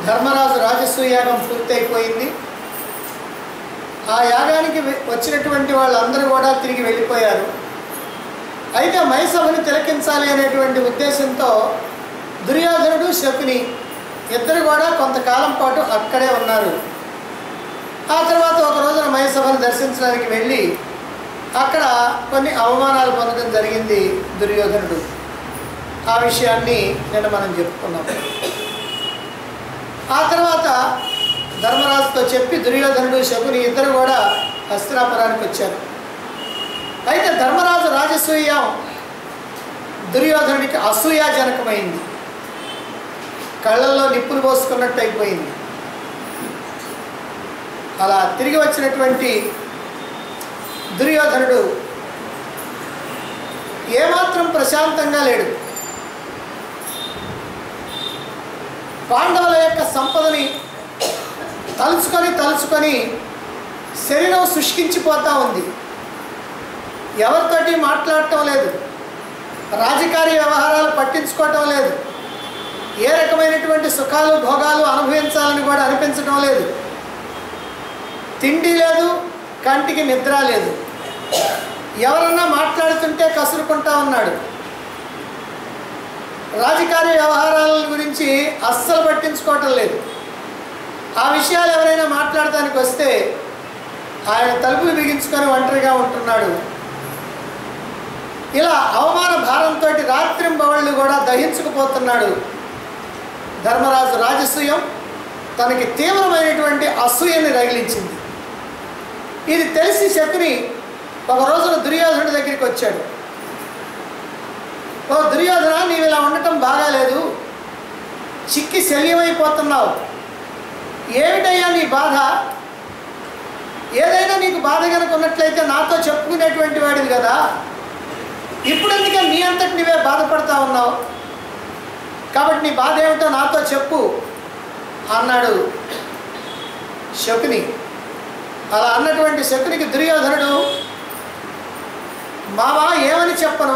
ధర్మరాజు రాజసూయ యాగం పూర్తయిపోయింది ఆ యాగానికి వె- వచ్చినటువంటి వాళ్ళందరూ కూడా తిరిగి వెళ్ళిపోయారు అయితే మైసభని తిలకించాలి అనేటువంటి ఉద్దేశంతో దుర్యోధనుడు శకుని ఇద్దరు కూడా కొంతకాలం పాటు అక్కడే ఉన్నారు ఆ తర్వాత ఒక రోజున మైసభను దర్శించడానికి వెళ్ళి అక్కడ కొన్ని అవమానాలు పొందడం జరిగింది దుర్యోధనుడు ఆ విషయాన్ని నిన్న మనం చెప్పుకున్నాం ఆ తర్వాత ధర్మరాజుతో చెప్పి దుర్యోధనుడు శకుని ఇద్దరు కూడా హస్తినాపురానికి వచ్చారు అయితే ధర్మరాజు రాజసూయం దుర్యోధనుడికి అసూయాజనకమైంది కళ్ళల్లో నిప్పులు పోసుకున్నట్టు అయిపోయింది అలా తిరిగి వచ్చినటువంటి దుర్యోధనుడు ఏమాత్రం ప్రశాంతంగా లేడు పాండవుల యొక్క సంపదని తలుచుకొని తలుచుకొని శరీరం శుష్కించిపోతూ ఉంది ఎవరితోటి మాట్లాడటం లేదు రాజకార్య వ్యవహారాలు పట్టించుకోవటం లేదు ఏ రకమైనటువంటి సుఖాలు భోగాలు అనుభవించాలని కూడా అనిపించడం లేదు తిండి లేదు కంటికి నిద్ర లేదు ఎవరన్నా మాట్లాడుతుంటే కసురుకుంటా ఉన్నాడు రాజకార్య వ్యవహారాల గురించి అస్సలు పట్టించుకోవటం లేదు ఆ విషయాలు ఎవరైనా మాట్లాడటానికి వస్తే ఆయన తలుపులు బిగించుకొని ఒంటరిగా ఉంటున్నాడు ఇలా అవమాన భారంతో రాత్రింబవళ్ళు కూడా దహించుకుపోతున్నాడు ధర్మరాజు రాజసూయం తనకి తీవ్రమైనటువంటి అసూయని రగిలించింది ఇది తెలిసి శకుని ఒక రోజున దుర్యోధనుడి దగ్గరికి వచ్చాడు ఓ దుర్యోధన నీవు ఇలా ఉండటం బాగాలేదు చిక్కి శల్యమైపోతున్నావు ఏమిటయ్యా నీ బాధ ఏదైనా నీకు బాధ కనుక ఉన్నట్లయితే నాతో చెప్పుకునేటువంటి వాడివి కదా ఇప్పుడు ఎందుకే నీ అంతటి నీవే బాధపడతా ఉన్నావు కాబట్టి నీ బాధ ఏమిటో నాతో చెప్పు అన్నాడు శకుని అలా అన్నటువంటి శకునికి దుర్యోధనుడు మావా ఏమని చెప్పను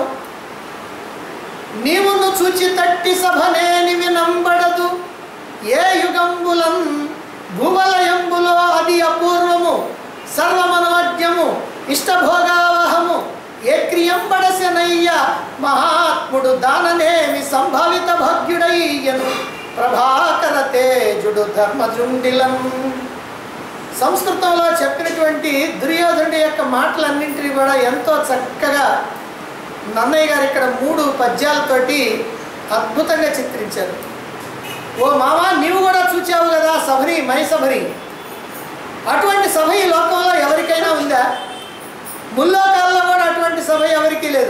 నీవును చూచి తట్టి సభనేని వినంబడదు ఏ యుగంబులం భూవలయంబులో అది అపూర్వము సర్వమనోజ్ఞము ఇష్టభోగావహము ఏ క్రియంబడసెనయ్య మహాత్ముడు దాననేమి సంభావిత భగ్యుడయ్యను ప్రభాకర తేజుడు ధర్మజుండిలం సంస్కృతంలో చెప్పినటువంటి దుర్యోధనుడి యొక్క మాటలన్నింటినీ కూడా ఎంతో చక్కగా నన్నయ్య గారు ఇక్కడ మూడు పద్యాలతోటి అద్భుతంగా చిత్రించారు ఓ మామ నీవు కూడా చూచావు కదా సభని మై సభని అటువంటి సభ ఈ లోకంలో ఎవరికైనా ఉందా ముల్లోకాల్లో కూడా అటువంటి సభ ఎవరికీ లేదు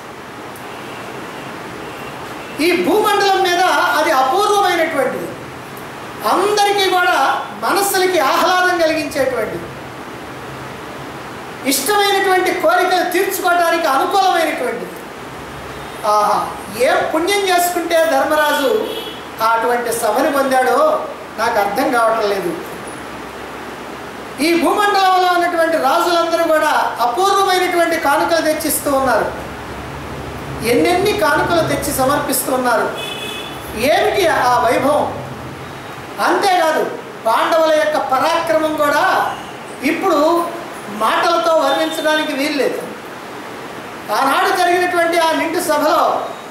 ఈ భూమండలం మీద అది అపూర్వమైనటువంటిది అందరికీ కూడా మనస్సులకి ఆహ్లాదం కలిగించేటువంటిది ఇష్టమైనటువంటి కోరికలు తీర్చుకోవడానికి అనుకూలమైనటువంటిది ఆహా ఏ పుణ్యం చేసుకుంటే ధర్మరాజు అటువంటి సభని పొందాడో నాకు అర్థం కావటం లేదు ఈ భూమండలంలో ఉన్నటువంటి రాజులందరూ కూడా అపూర్వమైనటువంటి కానుకలు తెచ్చిస్తూ ఉన్నారు ఎన్నెన్ని కానుకలు తెచ్చి సమర్పిస్తూ ఉన్నారు ఏమిటి ఆ వైభవం అంతేకాదు పాండవుల యొక్క పరాక్రమం కూడా ఇప్పుడు మాటలతో వర్ణించడానికి వీల్లేదు ఆనాడు జరిగినటువంటి ఆ నిండు సభలో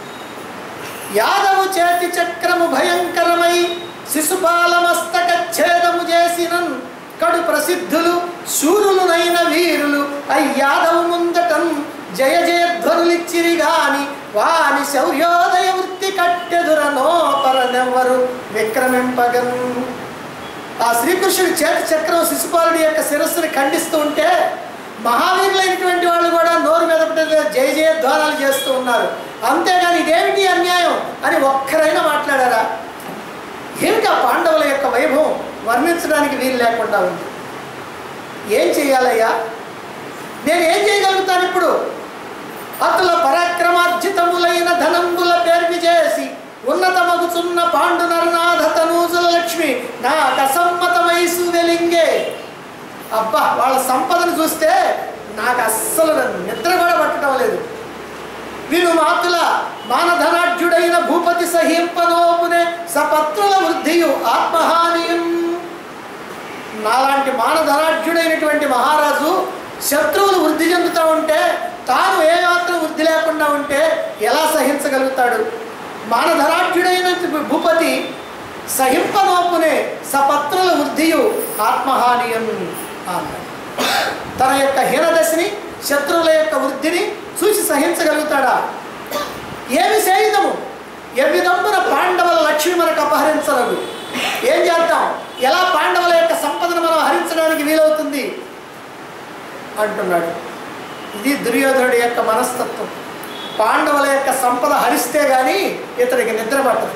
యాదవు చేతి చక్రము భయంకరమై శిశుపాల మస్తక ఛేదము చేసినన్ కడు ప్రసిద్ధులు శూరులునైన వీరులు అయ్యాదవు ముందటం జయ జయధ్వనులిచ్చిరి గాని వాని శౌర్యోదయ వృత్తి కట్టెదురనో పరనెవ్వరు విక్రమింపగన్ ఆ శ్రీకృష్ణుడి చేతి చక్రం శిశుపాలుడి యొక్క శిరస్సుని ఖండిస్తూ ఉంటే మహావీరులైనటువంటి వాళ్ళు కూడా నోరు మెదపట జయ జయధ్వానాలు చేస్తూ ఉన్నారు అంతేగాని ఇదేమిటి అన్యాయం అని ఒక్కరైనా మాట్లాడారా ఏమిటి ఆ పాండవుల యొక్క వైభవం వర్ణించడానికి వీలు లేకుండా ఉంది ఏం చేయాలయ్యా నేను ఏం చేయగలుగుతాను ఇప్పుడు అతుల పరాక్రమార్జితములైన ధనంబుల పేర్మి చేసి ఉన్నతమగుచున్న పాండు నరనాథ తనూజుల లక్ష్మి నాకు అసమ్మతమైసు వెలింగే అబ్బా వాళ్ళ సంపదను చూస్తే నాకు అస్సలు నిద్ర కూడా పట్టడం లేదు విను మాతుల మానధనాఢ్యుడైన భూపతి సహింపనోపునే సపత్రుల వృద్ధియు ఆత్మహానియం నాలాంటి మానధనాఢ్యుడైనటువంటి మహారాజు శత్రువులు వృద్ధి చెందుతూ ఉంటే తాను ఏ మాత్రం వృద్ధి లేకుండా ఉంటే ఎలా సహించగలుగుతాడు మానధనాఢ్యుడైన భూపతి సహింపనోపునే సపత్రుల వృద్ధియు ఆత్మహానియం అన్నాడు తన యొక్క హీనదశని శత్రువుల యొక్క వృద్ధిని చూసి సహించగలుగుతాడా ఏమి సేయుదము ఎవ్విధంబున పాండవుల లక్ష్మి మనకు అపహరించలేదు ఏం చేద్దాం ఎలా పాండవుల యొక్క సంపదను మనం హరించడానికి వీలవుతుంది అంటున్నాడు ఇది దుర్యోధనుడి యొక్క మనస్తత్వం పాండవుల యొక్క సంపద హరిస్తే గాని ఇతడికి నిద్ర పట్టదు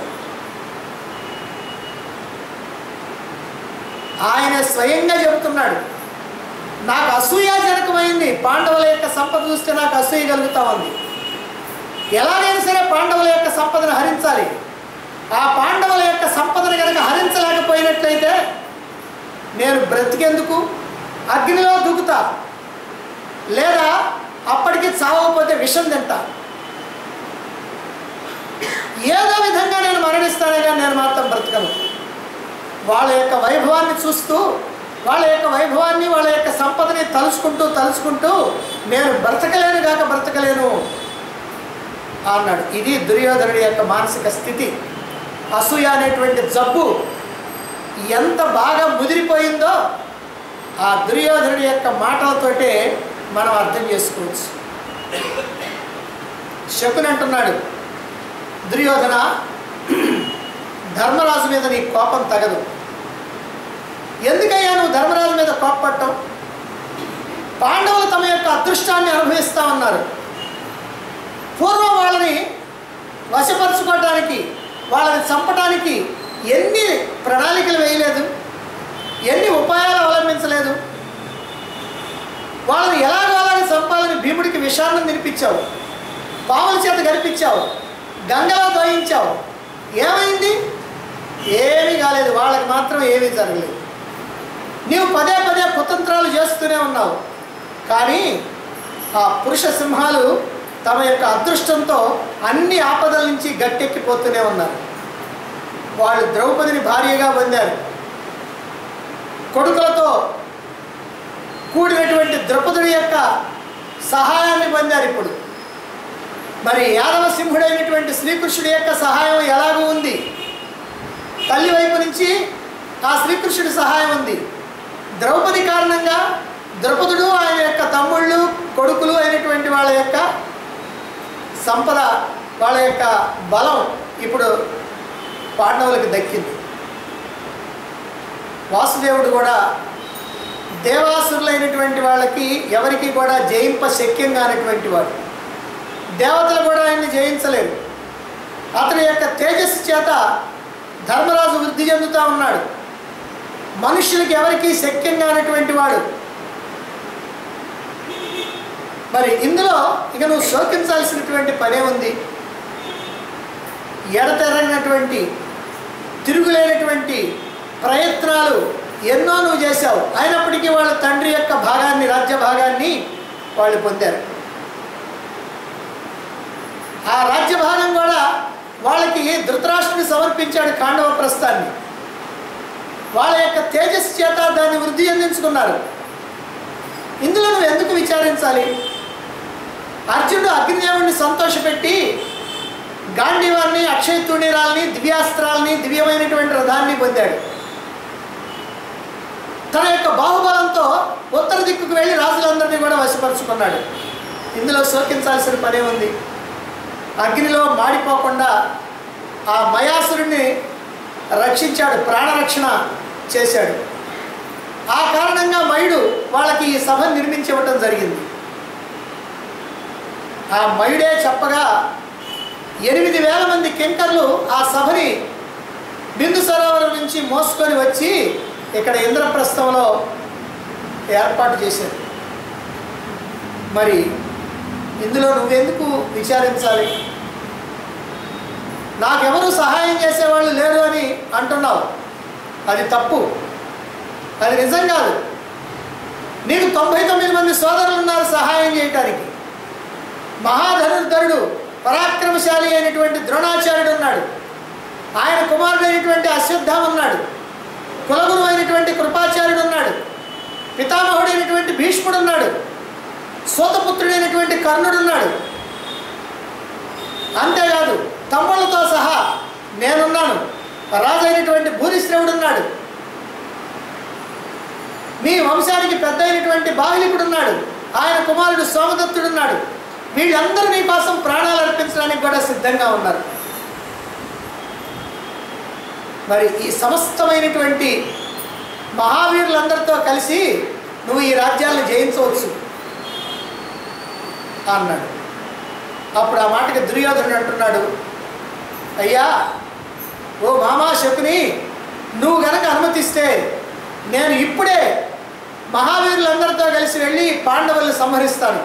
ఆయన స్వయంగా చెబుతున్నాడు నాకు అసూయాజనకమైంది పాండవుల యొక్క సంపద చూస్తే నాకు అసూయ కలుగుతా ఉంది ఎలాగైనా సరే పాండవుల యొక్క సంపదను హరించాలి ఆ పాండవుల యొక్క సంపదను కనుక హరించలేకపోయినట్లయితే నేను బ్రతికేందుకు అగ్నిలో దూకుతా లేదా అప్పటికి చావకపోతే విషం తింటా ఏదో విధంగా నేను మరణిస్తానే కానీ నేను మాత్రం బ్రతకను వాళ్ళ యొక్క వైభవాన్ని చూస్తూ వాళ్ళ యొక్క వైభవాన్ని వాళ్ళ యొక్క సంపదని తలుచుకుంటూ తలుచుకుంటూ నేను బ్రతకలేను కాక బ్రతకలేను అన్నాడు ఇది దుర్యోధనుడి యొక్క మానసిక స్థితి అసూయ అనేటువంటి జబ్బు ఎంత బాగా ముదిరిపోయిందో ఆ దుర్యోధనుడి యొక్క మాటలతోటే మనం అర్థం చేసుకోవచ్చు శకుని అంటున్నాడు దుర్యోధన ధర్మరాజు మీద నీ కోపం తగదు ఎందుకయ్యా నువ్వు ధర్మరాజు మీద కోప్పట్టం పాండవులు తమ యొక్క అదృష్టాన్ని అనుభవిస్తా ఉన్నారు పూర్వం వాళ్ళని వశపరచుకోవడానికి వాళ్ళని చంపడానికి ఎన్ని ప్రణాళికలు వేయలేదు ఎన్ని ఉపాయాలు అవలంబించలేదు వాళ్ళని ఎలాగో అలాగే చంపాలని భీముడికి విషాన్ని తినిపించావు పాముల చేత గడిపించావు గంగలో దోయించావు ఏమైంది ఏమీ కాలేదు వాళ్ళకి మాత్రం ఏమీ జరగలేదు నీవు పదే పదే కుతంత్రాలు చేస్తూనే ఉన్నావు కానీ ఆ పురుష సింహాలు తమ యొక్క అదృష్టంతో అన్ని ఆపదల నుంచి గట్టెక్కిపోతూనే ఉన్నారు వాళ్ళు ద్రౌపదిని భార్యగా పొందారు కొడుకులతో కూడినటువంటి ద్రౌపదుడి యొక్క సహాయాన్ని పొందారు ఇప్పుడు మరి యాదవ సింహుడైనటువంటి శ్రీకృష్ణుడి యొక్క సహాయం ఎలాగూ ఉంది తల్లి వైపు నుంచి ఆ శ్రీకృష్ణుడి సహాయం ఉంది ద్రౌపది కారణంగా ద్రౌపదుడు ఆయన యొక్క తమ్ముళ్ళు కొడుకులు అయినటువంటి వాళ్ళ యొక్క సంపద వాళ్ళ యొక్క బలం ఇప్పుడు పాండవులకు దక్కింది వాసుదేవుడు కూడా దేవాసురులైనటువంటి వాళ్ళకి ఎవరికి కూడా జయింప శక్యం కానటువంటి వాడు దేవతలు కూడా ఆయన్ని జయించలేరు అతని యొక్క తేజస్సు చేత ధర్మరాజు వృద్ధి చెందుతూ ఉన్నాడు మనుషులకి ఎవరికి శక్యం కానటువంటి వాడు మరి ఇందులో ఇక నువ్వు శోకించాల్సినటువంటి పనే ఉంది ఎడతెరగినటువంటి తిరుగులేనటువంటి ప్రయత్నాలు ఎన్నో నువ్వు చేశావు అయినప్పటికీ వాళ్ళ తండ్రి యొక్క భాగాన్ని రాజ్య భాగాన్ని వాళ్ళు పొందారు ఆ రాజ్య భాగం కూడా వాళ్ళకి ధృతరాష్ట్రుని సమర్పించాడు కాండవ ప్రస్థాన్ని వాళ్ళ యొక్క తేజస్సు చేత దాన్ని వృద్ధి చెందించుకున్నారు ఇందులో నువ్వు ఎందుకు విచారించాలి అర్జునుడు అగ్నిదేవుడిని సంతోషపెట్టి గాంధీవాన్ని అక్షయ తుణీరాల్ని దివ్యాస్త్రాల్ని దివ్యమైనటువంటి రథాన్ని పొందాడు తన యొక్క బాహుబలంతో ఉత్తర దిక్కుకు వెళ్ళి రాజులందరినీ కూడా వశపరుచుకున్నాడు ఇందులో శోకించాల్సిన పనే ఉంది అగ్నిలో మాడిపోకుండా ఆ మయాసురుణ్ణి రక్షించాడు ప్రాణరక్షణ చేశాడు ఆ కారణంగా మయుడు వాళ్ళకి ఈ సభ నిర్మించివ్వటం జరిగింది ఆ మయుడే చెప్పగా ఎనిమిది వేల మంది కింకర్లు ఆ సభని బిందు సరోవరం నుంచి మోసుకొని వచ్చి ఇక్కడ ఇంద్రప్రస్థంలో ఏర్పాటు చేశారు మరి ఇందులో నువ్వెందుకు విచారించాలి నాకెవరు సహాయం చేసేవాళ్ళు లేరు అని అంటున్నావు అది తప్పు అది నిజం కాదు నీకు తొంభై తొమ్మిది మంది సోదరులు ఉన్నారు సహాయం చేయటానికి మహాధనుర్ధరుడు పరాక్రమశాలి అయినటువంటి ద్రోణాచార్యుడు ఉన్నాడు ఆయన కుమారుడు అయినటువంటి అశ్వత్థామ ఉన్నాడు కులగురు అయినటువంటి కృపాచార్యుడు ఉన్నాడు పితామహుడైనటువంటి భీష్ముడు ఉన్నాడు సోతపుత్రుడైనటువంటి కర్ణుడు ఉన్నాడు అంతేకాదు తమ్ముళ్ళతో సహా నేనున్నాను రాజు అయినటువంటి భూరిశ్రవుడు ఉన్నాడు మీ వంశానికి పెద్ద అయినటువంటి బాహ్లికుడు ఉన్నాడు ఆయన కుమారుడు సోమదత్తుడు ఉన్నాడు వీళ్ళందరూ నీ కోసం ప్రాణాలు అర్పించడానికి కూడా సిద్ధంగా ఉన్నారు మరి ఈ సమస్తమైనటువంటి మహావీరులందరితో కలిసి నువ్వు ఈ రాజ్యాలను జయించవచ్చు అన్నాడు అప్పుడు ఆ మాటకి దుర్యోధనుడు అంటున్నాడు అయ్యా ఓ మామా శకుని నువ్వు గనక అనుమతిస్తే నేను ఇప్పుడే మహావీరులందరితో కలిసి వెళ్ళి పాండవుల్ని సంహరిస్తాను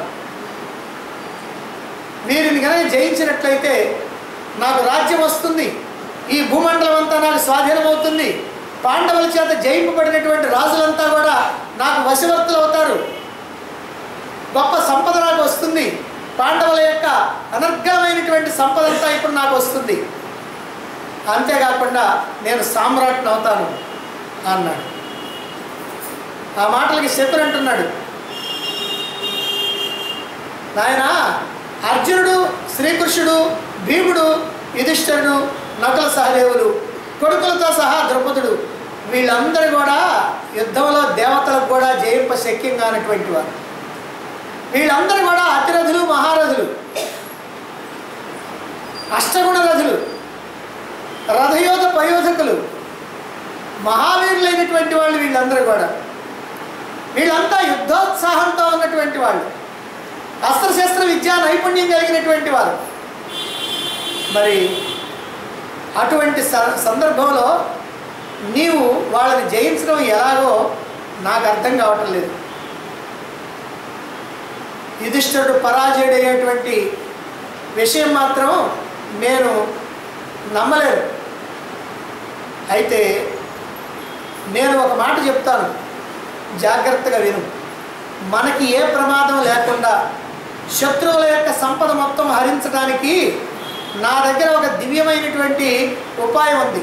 వీరిని కనుక జయించినట్లయితే నాకు రాజ్యం వస్తుంది ఈ భూమండలం అంతా నాకు స్వాధీనం అవుతుంది పాండవుల చేత జయింపబడినటువంటి రాజులంతా కూడా నాకు వశవర్తులు అవుతారు గొప్ప సంపద నాకు వస్తుంది పాండవుల యొక్క అనర్గళమైనటువంటి సంపద అంతా ఇప్పుడు నాకు వస్తుంది అంతేకాకుండా నేను సామ్రాట్ని అవుతాను అన్నాడు ఆ మాటలకి శకుని అంటున్నాడు నాయన అర్జునుడు శ్రీకృష్ణుడు భీముడు యుధిష్ఠరుడు నకుల సహదేవులు కొడుకులతో సహా ద్రౌపదుడు వీళ్ళందరూ కూడా యుద్ధంలో దేవతలకు కూడా జయింప శక్యం కానటువంటి వారు వీళ్ళందరూ కూడా అతిరథులు మహారథులు అష్టగుణ రథులు రథయోధ పయోధకులు మహావీరులైనటువంటి వాళ్ళు వీళ్ళందరూ కూడా వీళ్ళంతా యుద్ధోత్సాహంతో ఉన్నటువంటి వాళ్ళు అస్త్రశస్త్ర విద్యా నైపుణ్యం కలిగినటువంటి వారు మరి అటువంటి స- సందర్భంలో నీవు వాళ్ళని జయించడం ఎలాగో నాకు అర్థం కావటం లేదు యుధిష్ఠుడు పరాజయుడయ్యేటువంటి విషయం మాత్రం నేను నమ్మలేను అయితే నేను ఒక మాట చెప్తాను జాగ్రత్తగా విను మనకి ఏ ప్రమాదం లేకుండా శత్రువుల యొక్క సంపద మొత్తం హరించడానికి నా దగ్గర ఒక దివ్యమైనటువంటి ఉపాయం ఉంది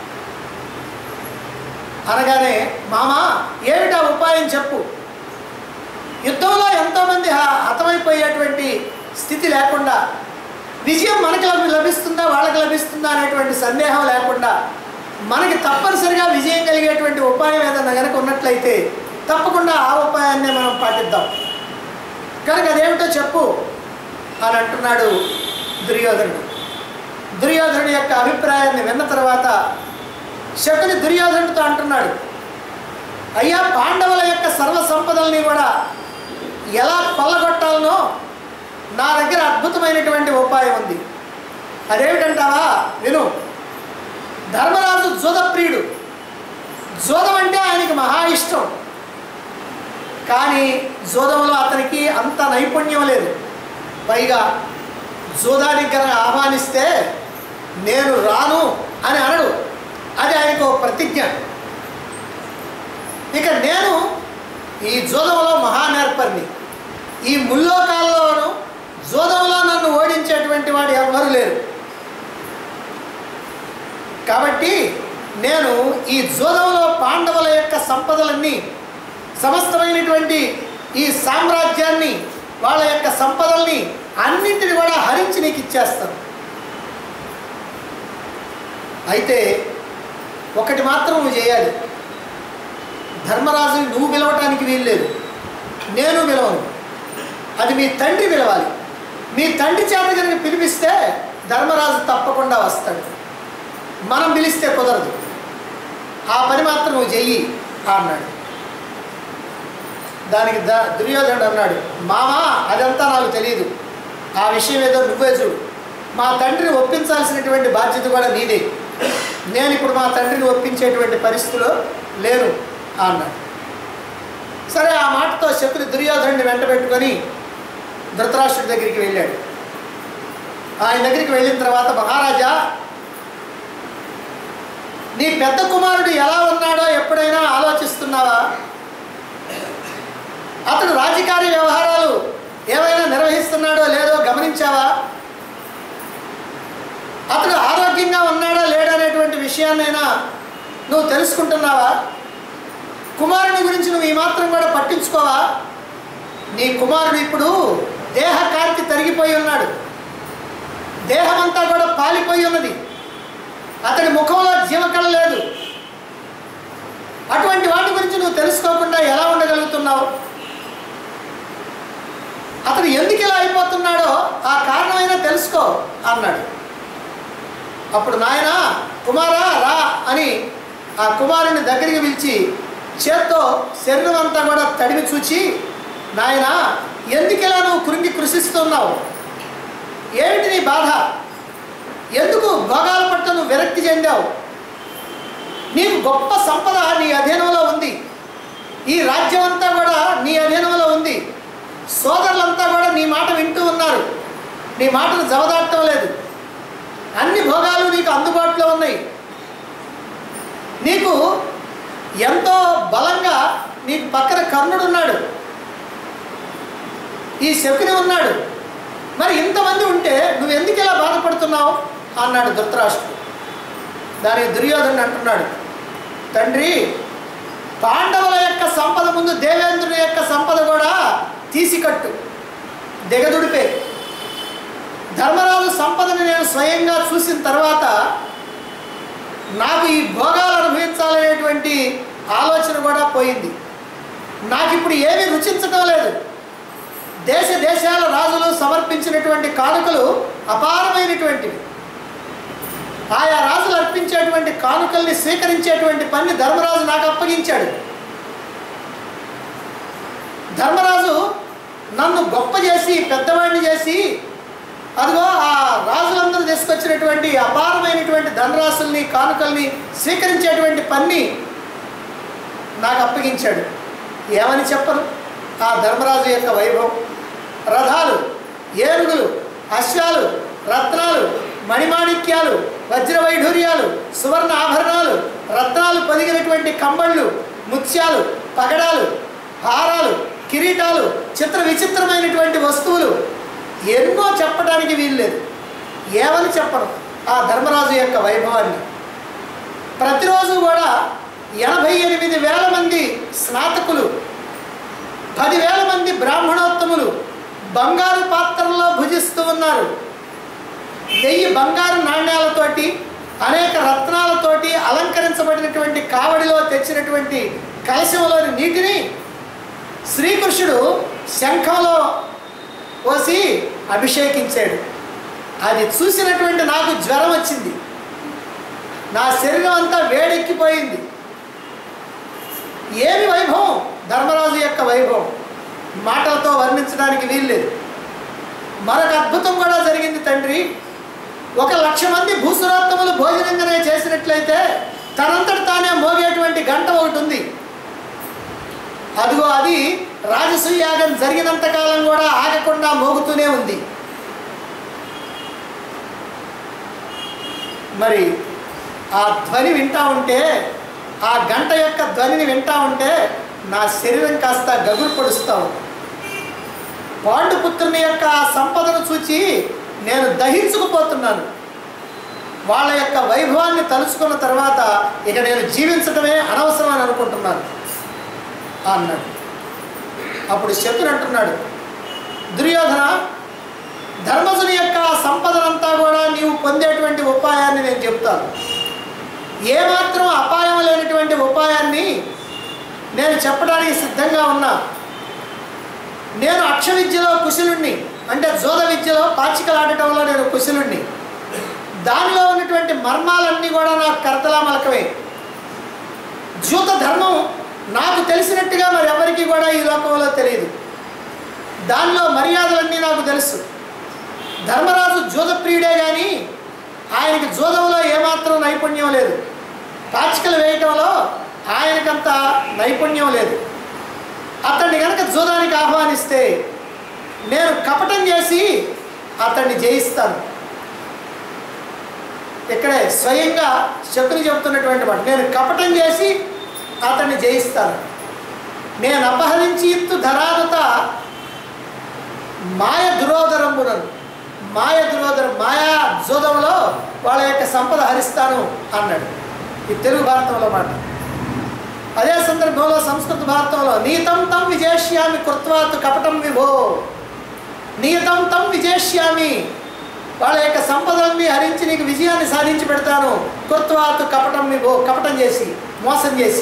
అనగానే మామా ఏమిటా ఉపాయం చెప్పు యుద్ధంలో ఎంతోమంది హ- హతమైపోయేటువంటి స్థితి లేకుండా విజయం మనకి లభి- లభిస్తుందా వాళ్ళకి లభిస్తుందా అనేటువంటి సందేహం లేకుండా మనకి తప్పనిసరిగా విజయం కలిగేటువంటి ఉపాయం ఏదన్నా కనుక ఉన్నట్లయితే తప్పకుండా ఆ ఉపాయాన్నే మనం పాటిద్దాం కనుక అదేమిటో చెప్పు అని అంటున్నాడు దుర్యోధనుడు దుర్యోధనుడి యొక్క అభిప్రాయాన్ని విన్న తర్వాత శకుని దుర్యోధనుడితో అంటున్నాడు అయ్యా పాండవుల యొక్క సర్వ సంపదల్ని కూడా ఎలా కొల్లగొట్టాలనో నా దగ్గర అద్భుతమైనటువంటి ఉపాయం ఉంది అదేమిటంటావా విను ధర్మరాజు జోదప్రియుడు జోదం అంటే ఆయనకి మహా ఇష్టం కానీ జోదంలో అతనికి అంత నైపుణ్యం లేదు పైగా జోదానికి కనుక ఆహ్వానిస్తే నేను రాను అని అనడు అది ఆయనకు ఒక ప్రతిజ్ఞ ఇక నేను ఈ జోదంలో మహానేర్పరిని ఈ ముల్లోకాల్లోనూ జోదంలో నన్ను ఓడించేటువంటి వాడు ఎవ్వరు లేరు కాబట్టి నేను ఈ జోదంలో పాండవుల యొక్క సంపదలన్నీ సమస్తమైనటువంటి ఈ సామ్రాజ్యాన్ని వాళ్ళ యొక్క సంపదల్ని అన్నింటిని కూడా హరించి నీకు ఇచ్చేస్తాను అయితే ఒకటి మాత్రం నువ్వు చేయాలి ధర్మరాజుని నువ్వు పిలవటానికి వీల్లేదు నేను పిలవను అది మీ తండ్రి పిలవాలి మీ తండ్రి చేత కనుక పిలిపిస్తే ధర్మరాజు తప్పకుండా వస్తాడు మనం పిలిస్తే కుదరదు ఆ పని మాత్రం నువ్వు చెయ్యి అన్నాడు దానికి ద దుర్యోధనుడు అన్నాడు మామా అదంతా నాకు తెలియదు ఆ విషయం ఏదో నువ్వే చూడు మా తండ్రిని ఒప్పించాల్సినటువంటి బాధ్యత కూడా నీదే నేను ఇప్పుడు మా తండ్రిని ఒప్పించేటువంటి పరిస్థితిలో లేను అన్నాడు సరే ఆ మాటతో శకుని దుర్యోధనుడిని వెంట పెట్టుకొని ధృతరాష్ట్రుడి దగ్గరికి వెళ్ళాడు ఆయన దగ్గరికి వెళ్ళిన తర్వాత మహారాజా నీ పెద్ద కుమారుడు ఎలా ఉన్నాడో ఎప్పుడైనా ఆలోచిస్తున్నావా అతడు రాజకార్య వ్యవహారాలు ఏవైనా నిర్వహిస్తున్నాడో లేదో గమనించావా అతడు ఆరోగ్యంగా ఉన్నాడా లేడా అనేటువంటి విషయాన్నైనా నువ్వు తెలుసుకుంటున్నావా కుమారుని గురించి నువ్వు ఈ మాత్రం కూడా పట్టించుకోవా నీ కుమారుడు ఇప్పుడు దేహ కాంతి తరిగిపోయి ఉన్నాడు దేహమంతా కూడా పాలిపోయి ఉన్నది అతడి ముఖంలో జీవకళ లేదు అటువంటి వాటి గురించి నువ్వు తెలుసుకోకుండా ఎలా ఉండగలుగుతున్నావు అతడు ఎందుకు ఇలా అయిపోతున్నాడో ఆ కారణమైనా తెలుసుకో అన్నాడు అప్పుడు నాయన కుమారా రా అని ఆ కుమారుని దగ్గరికి పిలిచి చేత్తో శరీరం అంతా కూడా తడిమి చూచి నాయన ఎందుకు ఇలా నువ్వు కృంగి కృషిస్తున్నావు ఏమిటి నీ బాధ ఎందుకు భోగాల పట్ల నువ్వు విరక్తి చెందావు నీకు గొప్ప సంపద నీ అధీనంలో ఉంది ఈ రాజ్యం అంతా కూడా నీ అధీనంలో ఉంది సోదరులంతా కూడా నీ మాట వింటూ ఉన్నారు నీ మాటను జవదాటం లేదు అన్ని భోగాలు నీకు అందుబాటులో ఉన్నాయి నీకు ఎంతో బలంగా నీకు పక్కన కర్ణుడు ఉన్నాడు ఈ శకుని ఉన్నాడు మరి ఇంతమంది ఉంటే నువ్వు ఎందుకు ఇలా బాధపడుతున్నావు అన్నాడు ధృతరాష్ట్రుడు దానికి దుర్యోధనుడు అంటున్నాడు తండ్రి పాండవుల యొక్క సంపద ముందు దేవేంద్రుని యొక్క సంపద కూడా తీసికట్టు దిగదుడిపే ధర్మరాజు సంపదని నేను స్వయంగా చూసిన తర్వాత నాకు ఈ భోగాలు అనుభవించాలనేటువంటి ఆలోచన కూడా పోయింది నాకు ఇప్పుడు ఏమీ రుచించటం లేదు దేశ దేశాల రాజులు సమర్పించినటువంటి కానుకలు అపారమైనటువంటివి ఆయా రాజులు అర్పించేటువంటి కానుకల్ని స్వీకరించేటువంటి పని ధర్మరాజు నాకు అప్పగించాడు ధర్మరాజు నన్ను గొప్ప చేసి పెద్దవాడిని చేసి అదిగో ఆ రాజులందరూ తీసుకొచ్చినటువంటి అపారమైనటువంటి ధనరాశుల్ని కానుకల్ని స్వీకరించేటువంటి పని నాకు అప్పగించాడు ఏమని చెప్పను ఆ ధర్మరాజు యొక్క వైభవం రథాలు ఏనుగులు అశ్వాలు రత్నాలు మణిమాణిక్యాలు వజ్రవైఢూర్యాలు సువర్ణ ఆభరణాలు రత్నాలు పొదిగినటువంటి కంబళ్ళు ముత్యాలు పగడాలు హారాలు కిరీటాలు చిత్ర విచిత్రమైనటువంటి వస్తువులు ఎన్నో చెప్పడానికి వీల్లేదు ఏమని చెప్పను ఆ ధర్మరాజు యొక్క వైభవాన్ని ప్రతిరోజు కూడా ఎనభై ఎనిమిది వేల మంది స్నాతకులు పదివేల మంది బ్రాహ్మణోత్తములు బంగారు పాత్రల్లో భుజిస్తూ ఉన్నారు వెయ్యి బంగారు నాణ్యాలతోటి అనేక రత్నాలతోటి అలంకరించబడినటువంటి కావడిలో తెచ్చినటువంటి కలశంలోని నీటిని శ్రీకృష్ణుడు శంఖంలో పోసి అభిషేకించాడు అది చూసినటువంటి నాకు జ్వరం వచ్చింది నా శరీరం అంతా వేడెక్కిపోయింది ఏమి వైభవం ధర్మరాజు యొక్క వైభవం మాటలతో వర్ణించడానికి వీల్లేదు మరొక అద్భుతం కూడా జరిగింది తండ్రి ఒక లక్ష మంది భూసురాత్తములు భోజనంగానే చేసినట్లయితే తనంతట తానే మోగేటువంటి గంట ఒకటి ఉంది అదిగో అది రాజసూయాగం జరిగినంత కాలం కూడా ఆగకుండా మోగుతూనే ఉంది మరి ఆ ధ్వని వింటా ఉంటే ఆ గంట యొక్క ధ్వనిని వింటా ఉంటే నా శరీరం కాస్త గగురు పడుస్తూ ఉంది పాండుపుత్రుని యొక్క ఆ సంపదను చూచి నేను దహించుకుపోతున్నాను వాళ్ళ యొక్క వైభవాన్ని తలుచుకున్న తర్వాత ఇక నేను జీవించడమే అనవసరం అని అనుకుంటున్నాను అన్నాడు అప్పుడు శత్రుడు అంటున్నాడు దుర్యోధన ధర్మజుని యొక్క ఆ సంపదనంతా కూడా నీవు పొందేటువంటి ఉపాయాన్ని నేను చెప్తాను ఏమాత్రం అపాయం లేనటువంటి ఉపాయాన్ని నేను చెప్పడానికి సిద్ధంగా ఉన్నా నేను అక్ష విద్యలో కుశలుణ్ణి అంటే జోద విద్యలో పాచికలాడటంలో నేను కుశలుణ్ణి దానిలో ఉన్నటువంటి మర్మాలన్నీ కూడా నాకు కర్తలా మలకవే జూత ధర్మం నాకు తెలిసినట్టుగా మరి ఎవరికి కూడా ఈ లోకంలో తెలియదు దానిలో మర్యాదలన్నీ నాకు తెలుసు ధర్మరాజు జూదప్రియుడే కానీ ఆయనకి జూదంలో ఏమాత్రం నైపుణ్యం లేదు పాచికలు వేయటంలో ఆయనకంత నైపుణ్యం లేదు అతన్ని కనుక జూదానికి ఆహ్వానిస్తే నేను కపటం చేసి అతన్ని జయిస్తాను ఇక్కడే స్వయంగా శకుని చెబుతున్నటువంటి మాట నేను కపటం చేసి అతన్ని జయిస్తాను నేను అపహరించి ఇత్తు ధరానుత మాయ దురోధరంబునను మాయ దురోధన మాయా జోదంలో వాళ్ళ యొక్క సంపద హరిస్తాను అన్నాడు ఈ తెలుగు భారతంలో మాట అదే సందర్భంలో సంస్కృత భారతంలో నీతం తం విజేష్యామి కృత్వాత్ కపటం విభో నీతం తం విజేష్యామి వాళ్ళ యొక్క సంపదల్ని హరించి నీకు విజయాన్ని సాధించి పెడతాను కృత్వాత్ కపటం విభో కపటం చేసి మోసం చేసి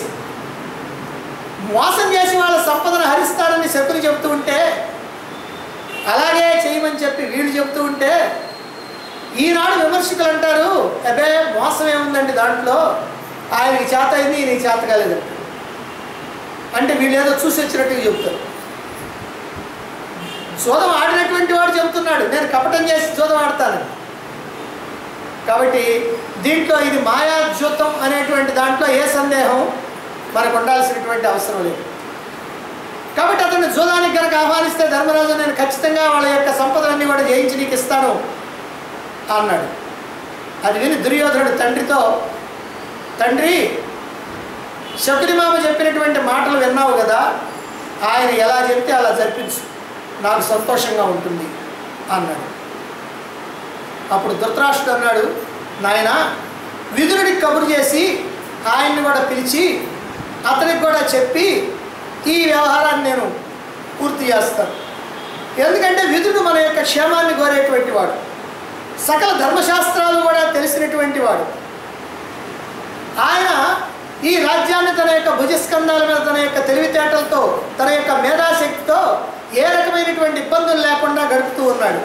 మోసం చేసి వాళ్ళ సంపదను హరిస్తాడని శకుని చెబుతూ ఉంటే అలాగే చేయమని చెప్పి వీళ్ళు చెబుతూ ఉంటే ఈనాడు విమర్శకులు అంటారు అబ్బే మోసం ఏముందండి దాంట్లో ఆయనకి చేత అయింది ఈయనకి చేత కాలేదు అంటే వీళ్ళు ఏదో చూసి వచ్చినట్టుగా చెబుతారు జోదం ఆడినటువంటి వాడు చెబుతున్నాడు నేను కపటం చేసి జోదం ఆడతాను కాబట్టి దీంట్లో ఇది మాయా జ్యోతం అనేటువంటి దాంట్లో ఏ సందేహం మనకు ఉండాల్సినటువంటి అవసరం లేదు కాబట్టి అతన్ని జూదానికి కనుక ఆహ్వానిస్తే ధర్మరాజు నేను ఖచ్చితంగా వాళ్ళ యొక్క సంపదలన్నీ కూడా జయించి నీకు ఇస్తాను అన్నాడు అది విని దుర్యోధనుడు తండ్రితో తండ్రి శకుని మామ చెప్పినటువంటి మాటలు విన్నావు కదా ఆయన ఎలా చెప్తే అలా జరిపించు నాకు సంతోషంగా ఉంటుంది అన్నాడు అప్పుడు ధృతరాష్ట్రుడు అన్నాడు నాయన విదురుడికి కబురు చేసి ఆయన్ని కూడా పిలిచి అతనికి కూడా చెప్పి ఈ వ్యవహారాన్ని నేను పూర్తి చేస్తాను ఎందుకంటే విదురుడు మన యొక్క క్షేమాన్ని కోరేటువంటి వాడు సకల ధర్మశాస్త్రాలు కూడా తెలిసినటువంటి వాడు ఆయన ఈ రాజ్యాన్ని తన యొక్క భుజస్కంధాల మీద తన యొక్క తెలివితేటలతో తన యొక్క మేధాశక్తితో ఏ రకమైనటువంటి ఇబ్బందులు లేకుండా గడుపుతూ ఉన్నాడు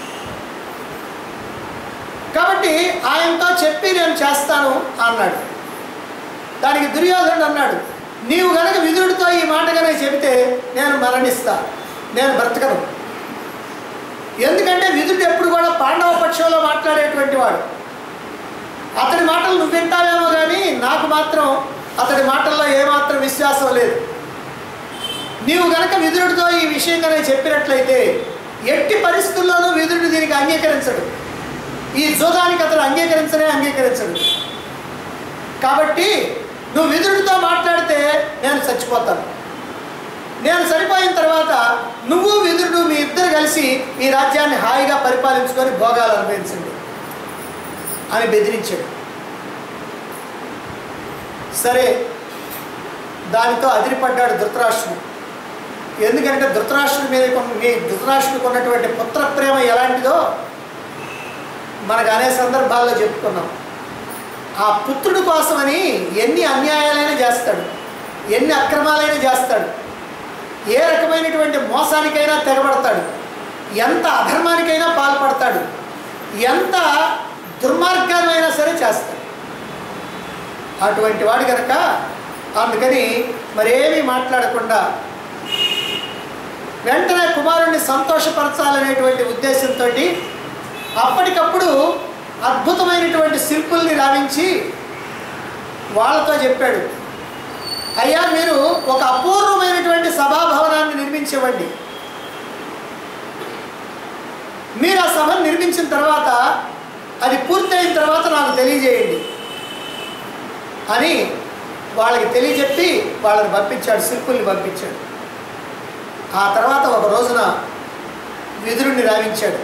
కాబట్టి ఆయనతో చెప్పి నేను చేస్తాను అన్నాడు దానికి దుర్యోధనుడు అన్నాడు నీవు గనక విదురుడితో ఈ మాట కనుక చెబితే నేను మరణిస్తా నేను బ్రతకను ఎందుకంటే విదురుడు ఎప్పుడు కూడా పాండవ పక్షంలో మాట్లాడేటువంటి వాడు అతడి మాటలు నువ్వు వింటావేమో కానీ నాకు మాత్రం అతడి మాటల్లో ఏమాత్రం విశ్వాసం లేదు నీవు గనక విదురుడితో ఈ విషయం కనుక చెప్పినట్లయితే ఎట్టి పరిస్థితుల్లోనూ విదురుడు దీనికి అంగీకరించడు ఈ జోదానికి అతడు అంగీకరించనే అంగీకరించడు కాబట్టి నువ్వు విదురుడితో మాట్లాడితే నేను చచ్చిపోతాను నేను చనిపోయిన తర్వాత నువ్వు విదురుడు మీ ఇద్దరు కలిసి ఈ రాజ్యాన్ని హాయిగా పరిపాలించుకొని భోగాలు అనుభవించండి అని బెదిరించాడు సరే దానితో అదిరిపడ్డాడు ధృతరాష్ట్రుడు ఎందుకంటే ధృతరాష్ట్రుడి మీద కొన్న- మీ ధృతరాష్ట్రుడికి ఉన్నటువంటి పుత్ర ప్రేమ ఎలాంటిదో మనకు అనేక సందర్భాల్లో చెప్పుకున్నాం ఆ పుత్రుడి కోసమని ఎన్ని అన్యాయాలైనా చేస్తాడు ఎన్ని అక్రమాలైనా చేస్తాడు ఏ రకమైనటువంటి మోసానికైనా తెగబడతాడు ఎంత అధర్మానికైనా పాల్పడతాడు ఎంత దుర్మార్గమైనా సరే చేస్తాడు అటువంటి వాడు కనుక అందుకని మరేమీ మాట్లాడకుండా వెంటనే కుమారుణ్ణి సంతోషపరచాలనేటువంటి ఉద్దేశంతో అప్పటికప్పుడు అద్భుతమైనటువంటి శిల్పుల్ని రావించి వాళ్ళతో చెప్పాడు అయ్యా మీరు ఒక అపూర్వమైనటువంటి సభాభవనాన్ని నిర్మించవండి మీరు ఆ సభను నిర్మించిన తర్వాత అది పూర్తయిన తర్వాత నాకు తెలియజేయండి అని వాళ్ళకి తెలియజెప్పి వాళ్ళని పంపించాడు శిల్పుల్ని పంపించాడు ఆ తర్వాత ఒక రోజున విదురుణ్ణి రావించాడు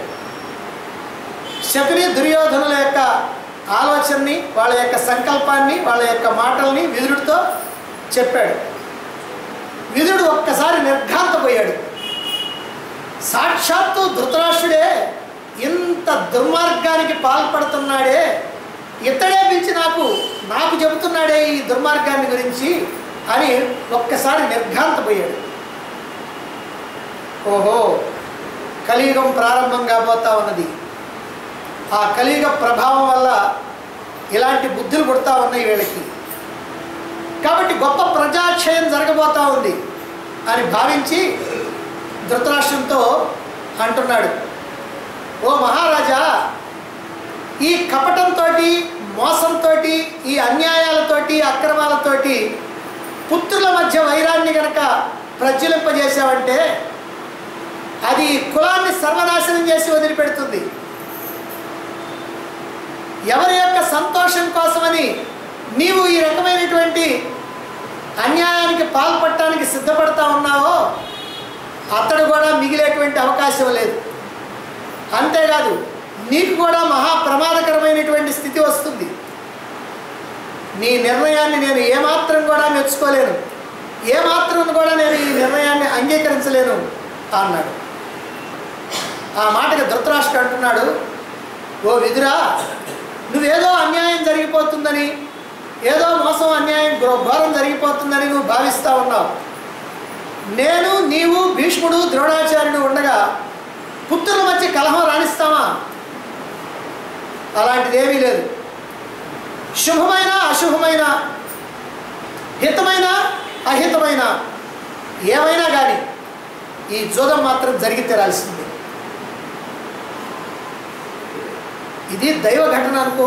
శకుని దుర్యోధనుల యొక్క ఆలోచనని వాళ్ళ యొక్క సంకల్పాన్ని వాళ్ళ యొక్క మాటల్ని విదురుడితో చెప్పాడు విదురుడు ఒక్కసారి నిర్ఘాంతపోయాడు సాక్షాత్తు ధృతరాష్ట్రుడే ఇంత దుర్మార్గానికి పాల్పడుతున్నాడే ఇతడే పిలిచి నాకు నాకు చెబుతున్నాడే ఈ దుర్మార్గాన్ని గురించి అని ఒక్కసారి నిర్ఘాంతపోయాడు ఓహో కలియుగం ప్రారంభం కాబోతా ఉన్నది ఆ కలియుగ ప్రభావం వల్ల ఇలాంటి బుద్ధులు పుడతా ఉన్నాయి వీళ్ళకి కాబట్టి గొప్ప ప్రజాక్షయం జరగబోతా ఉంది అని భావించి ధృతరాష్ట్రంతో అంటున్నాడు ఓ మహారాజా ఈ కపటంతో మోసంతో ఈ అన్యాయాలతోటి అక్రమాలతోటి పుత్రుల మధ్య వైరాన్ని గనక ప్రజ్వలింపజేసావంటే అది కులాన్ని సర్వనాశనం చేసి వదిలిపెడుతుంది ఎవరి యొక్క సంతోషం కోసమని నీవు ఈ రకమైనటువంటి అన్యాయానికి పాల్పడటానికి సిద్ధపడతా ఉన్నావో అతడు కూడా మిగిలేటువంటి అవకాశం లేదు అంతేకాదు నీకు కూడా మహా ప్రమాదకరమైనటువంటి స్థితి వస్తుంది నీ నిర్ణయాన్ని నేను ఏమాత్రం కూడా మెచ్చుకోలేను ఏమాత్రం కూడా నేను ఈ నిర్ణయాన్ని అంగీకరించలేను అన్నాడు ఆ మాటకి ధృతరాష్ట్రుడు అంటున్నాడు ఓ విదురా నువ్వేదో అన్యాయం జరిగిపోతుందని ఏదో మోసం అన్యాయం ఘో- ఘోరం జరిగిపోతుందని నువ్వు భావిస్తూ ఉన్నావు నేను నీవు భీష్ముడు ద్రోణాచార్యుడు ఉండగా పుత్రుల మధ్య కలహం రాణిస్తామా అలాంటిదేమీ లేదు శుభమైన అశుభమైన హితమైన అహితమైన ఏమైనా కానీ ఈ జోదం మాత్రం జరిగి తీరాల్సిందే ఇది దైవ ఘటన అనుకో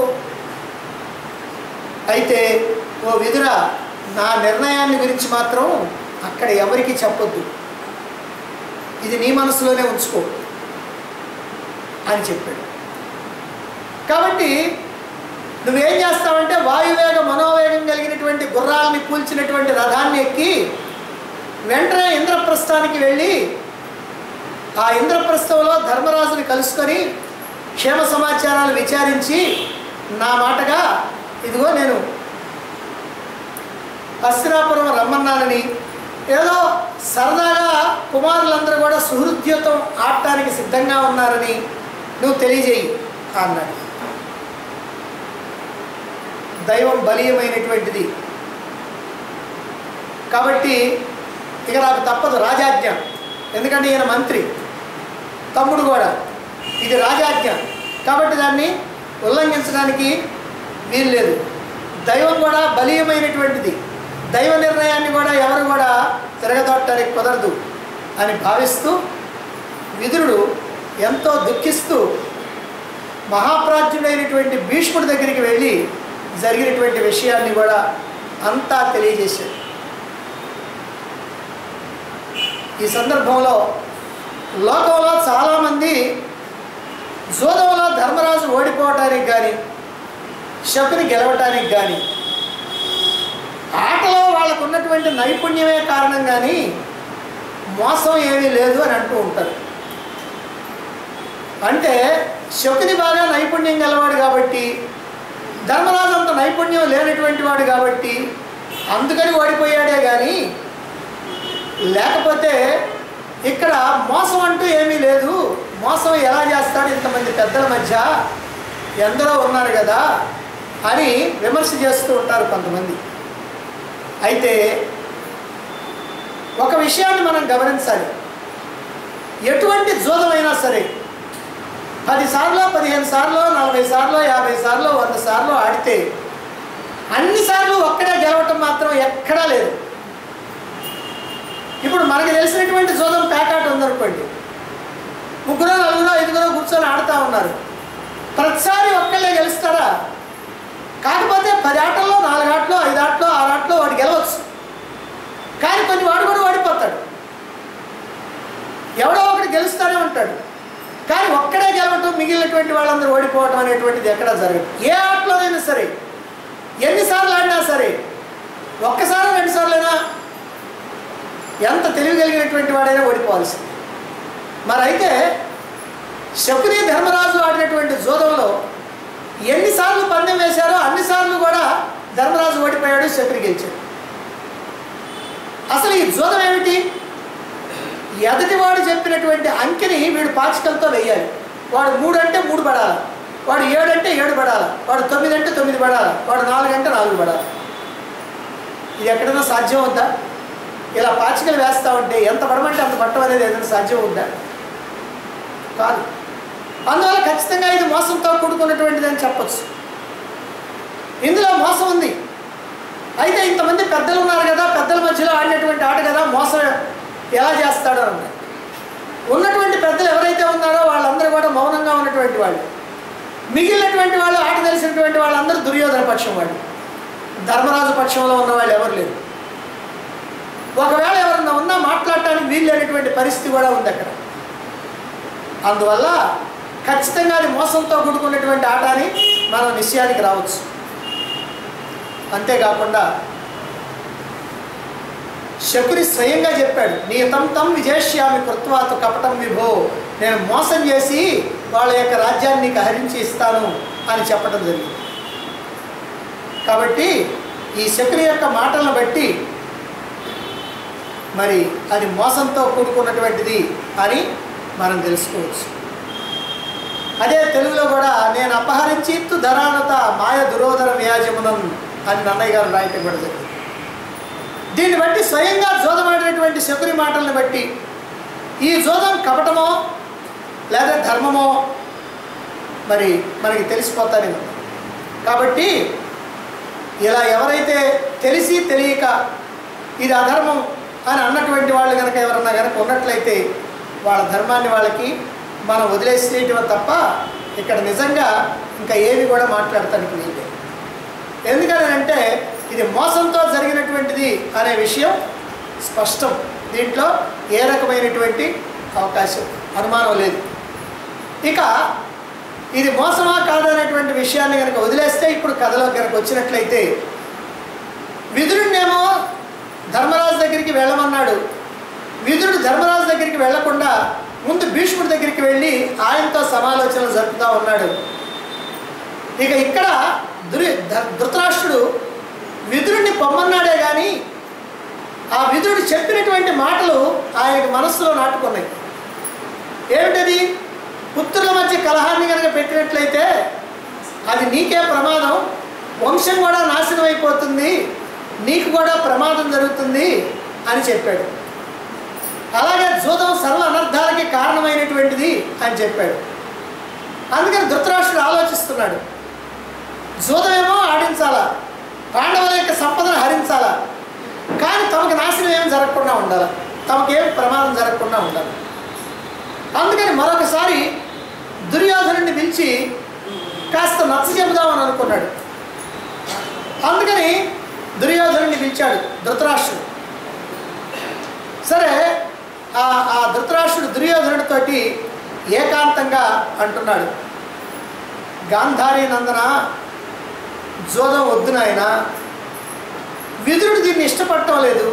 అయితే ఓ విదుర నా నిర్ణయాన్ని గురించి మాత్రం అక్కడ ఎవరికి చెప్పొద్దు ఇది నీ మనసులోనే ఉంచుకో అని చెప్పాడు కాబట్టి నువ్వేం చేస్తావంటే వాయువేగ మనోవేగం కలిగినటువంటి గుర్రాలని కూల్చినటువంటి రథాన్ని ఎక్కి వెంటనే ఇంద్రప్రస్థానికి వెళ్ళి ఆ ఇంద్రప్రస్థంలో ధర్మరాజుని కలుసుకొని క్షేమ సమాచారాలు విచారించి నా మాటగా ఇదిగో నేను అస్తినాపురం రమ్మన్నానని ఏదో సరదాగా కుమారులందరూ కూడా సుహృద్యుతం ఆడటానికి సిద్ధంగా ఉన్నారని నువ్వు తెలియజేయి అన్నాడు దైవం బలీయమైనటువంటిది కాబట్టి ఇక నాకు తప్పదు రాజాజ్ఞ ఎందుకంటే ఈయన మంత్రి తమ్ముడు కూడా ఇది రాజాజ్ఞ కాబట్టి దాన్ని ఉల్లంఘించడానికి వీలు లేదు దైవం కూడా బలీయమైనటువంటిది దైవ నిర్ణయాన్ని కూడా ఎవరు కూడా తిరగదొట్టడానికి కుదరదు అని భావిస్తూ విదురుడు ఎంతో దుఃఖిస్తూ మహాప్రాజ్యుడైనటువంటి భీష్ముడి దగ్గరికి వెళ్ళి జరిగినటువంటి విషయాన్ని కూడా అంతా తెలియజేశాడు ఈ సందర్భంలో లోకంలో చాలామంది జోదంలో ధర్మరాజు ఓడిపోవటానికి కానీ శకుని గెలవటానికి కానీ ఆటలో వాళ్ళకు ఉన్నటువంటి నైపుణ్యమే కారణం కానీ మోసం ఏమీ లేదు అని అంటూ ఉంటారు అంటే శకుని బాగా నైపుణ్యం గలవాడు కాబట్టి ధర్మరాజు అంత నైపుణ్యం లేనటువంటి వాడు కాబట్టి అందుకని ఓడిపోయాడే కానీ లేకపోతే ఇక్కడ మోసం అంటూ ఏమీ లేదు మోసం ఎలా చేస్తాడు ఇంతమంది పెద్దల మధ్య ఎందరో ఉన్నారు కదా అని విమర్శ చేస్తూ ఉంటారు కొంతమంది అయితే ఒక విషయాన్ని మనం గమనించాలి ఎటువంటి జూదమైనా సరే పది సార్లు పదిహేను సార్లు నలభై సార్లు యాభై సార్లు వంద సార్లు ఆడితే అన్నిసార్లు ఒక్కడే గెలవటం మాత్రం ఎక్కడా లేదు ఇప్పుడు మనకి తెలిసినటువంటి జోదం పేకాట ఉందనుకోండి ముగ్గురు నలుగురు ఐదుగురు కూర్చొని ఆడుతూ ఉన్నారు ప్రతిసారి ఒక్కళ్ళే గెలుస్తారా కాకపోతే పది ఆటల్లో నాలుగు ఆటలు ఐదు ఆటలు ఆరు ఆటలు వాడు గెలవచ్చు కానీ కొన్ని వాడు కూడా ఓడిపోతాడు ఎవడో ఒకటి గెలుస్తూనే ఉంటాడు కానీ ఒక్కడే గెలవటం మిగిలినటువంటి వాళ్ళందరూ ఓడిపోవటం అనేటువంటిది ఎక్కడా జరగదు ఏ ఆటలోనైనా సరే ఎన్నిసార్లు ఆడినా సరే ఒక్కసారి రెండుసార్లైనా ఎంత తెలివి కలిగినటువంటి వాడైనా ఓడిపోవాల్సింది మరి అయితే శకుని ధర్మరాజు ఆడినటువంటి జోదంలో ఎన్నిసార్లు పందెం వేశారో అన్నిసార్లు కూడా ధర్మరాజు ఓడిపోయాడు శకుని గెలిచాడు అసలు ఈ జోదం ఏమిటి ఎదటివాడు చెప్పినటువంటి అంకెని వీడు పాచికలతో వెయ్యాలి వాడు మూడు అంటే మూడు పడాలి వాడు ఏడు అంటే ఏడు పడాలి వాడు తొమ్మిది అంటే తొమ్మిది పడాలి వాడు నాలుగు అంటే నాలుగు పడాలి ఇది ఎక్కడైనా సాధ్యం అవుద్దా ఇలా పాచికలు వేస్తూ ఉంటే ఎంత పడమంటే అంత పట్టం అనేది ఏదైనా సాధ్యం అవుద్దా కాదు అందువల్ల ఖచ్చితంగా ఇది మోసంతో కూడుకున్నటువంటిది అని చెప్పచ్చు ఇందులో మోసం ఉంది అయితే ఇంతమంది పెద్దలు ఉన్నారు కదా పెద్దల మధ్యలో ఆడినటువంటి ఆట కదా మోసం ఎలా చేస్తాడో అని ఉన్నటువంటి పెద్దలు ఎవరైతే ఉన్నారో వాళ్ళందరూ కూడా మౌనంగా ఉన్నటువంటి వాళ్ళు మిగిలినటువంటి వాళ్ళు ఆట తెలిసినటువంటి వాళ్ళందరూ దుర్యోధన పక్షం వాళ్ళు ధర్మరాజు పక్షంలో ఉన్న వాళ్ళు ఎవరు లేరు ఒకవేళ ఎవరన్నా ఉన్నా మాట్లాడటానికి వీలు లేనటువంటి పరిస్థితి కూడా ఉంది అక్కడ అందువల్ల ఖచ్చితంగా అది మోసంతో కూడుకున్నటువంటి ఆట అని మనం నిశ్చయానికి రావచ్చు అంతేకాకుండా శకుని స్వయంగా చెప్పాడు నీ తం తం విజేష్యామి కృత్వాత కపటం విభో నేను మోసం చేసి వాళ్ళ యొక్క రాజ్యాన్ని నీకు హరించి ఇస్తాను అని చెప్పడం జరిగింది కాబట్టి ఈ శకుని యొక్క మాటలను బట్టి మరి అది మోసంతో కూడుకున్నటువంటిది అని మనం తెలుసుకోవచ్చు అదే తెలుగులో కూడా నేను అపహరించి ఇత్తు ధరానత మాయ దురోధర వ్యాజమునం అని నన్నయ్య గారు రాయటం కూడా జరిగింది దీన్ని బట్టి స్వయంగా జోదమాడినటువంటి శకుని మాటలను బట్టి ఈ జోదం కపటమో లేదా ధర్మమో మరి మనకి తెలిసిపోతానే ఉంది కాబట్టి ఇలా ఎవరైతే తెలిసి తెలియక ఇది అధర్మం అని అన్నటువంటి వాళ్ళు కనుక ఎవరన్నా కనుక ఉన్నట్లయితే వాళ్ళ ధర్మాన్ని వాళ్ళకి మనం వదిలేసేయటం తప్ప ఇక్కడ నిజంగా ఇంకా ఏమి కూడా మాట్లాడటానికి లేదు ఎందుకని అంటే ఇది మోసంతో జరిగినటువంటిది అనే విషయం స్పష్టం దీంట్లో ఏ రకమైనటువంటి అవకాశం అనుమానం లేదు ఇక ఇది మోసమా కాదనేటువంటి విషయాన్ని కనుక వదిలేస్తే ఇప్పుడు కథలో కనుక వచ్చినట్లయితే విదురుడినేమో ధర్మరాజు దగ్గరికి వెళ్ళమన్నాడు విదురుడు ధర్మరాజు దగ్గరికి వెళ్లకుండా ముందు భీష్ముడి దగ్గరికి వెళ్ళి ఆయనతో సమాలోచనలు జరుపుతూ ఉన్నాడు ఇక ఇక్కడ దురి ధ- ధృతరాష్ట్రుడు విదురుడిని పొమ్మన్నాడే కానీ ఆ విదురుడు చెప్పినటువంటి మాటలు ఆయనకి మనస్సులో నాటుకున్నాయి ఏమిటది పుత్రుల మధ్య కలహాన్ని కనుక పెట్టినట్లయితే అది నీకే ప్రమాదం వంశం కూడా నాశనం అయిపోతుంది నీకు కూడా ప్రమాదం జరుగుతుంది అని చెప్పాడు అలాగే జూదం సర్వ అనర్థాలకి కారణమైనటువంటిది అని చెప్పాడు అందుకని ధృతరాష్ట్రుడు ఆలోచిస్తున్నాడు జూదమేమో ఆడించాలా పాండవుల యొక్క సంపదను హరించాలా కానీ తమకు నాశనం ఏమి జరగకుండా ఉండాలి తమకేం ప్రమాదం జరగకుండా ఉండాలి అందుకని మరొకసారి దుర్యోధనుడిని పిలిచి కాస్త నచ్చ చెబుదామని అనుకున్నాడు అందుకని దుర్యోధనుడిని పిలిచాడు ధృతరాష్ట్రుడు సరే ఆ ఆ ధృతరాష్ట్రుడు దుర్యోధనుడితోటి ఏకాంతంగా అంటున్నాడు గాంధారీ నందన జోదం వద్దు నాయన విదురుడు దీన్ని ఇష్టపడటం లేదు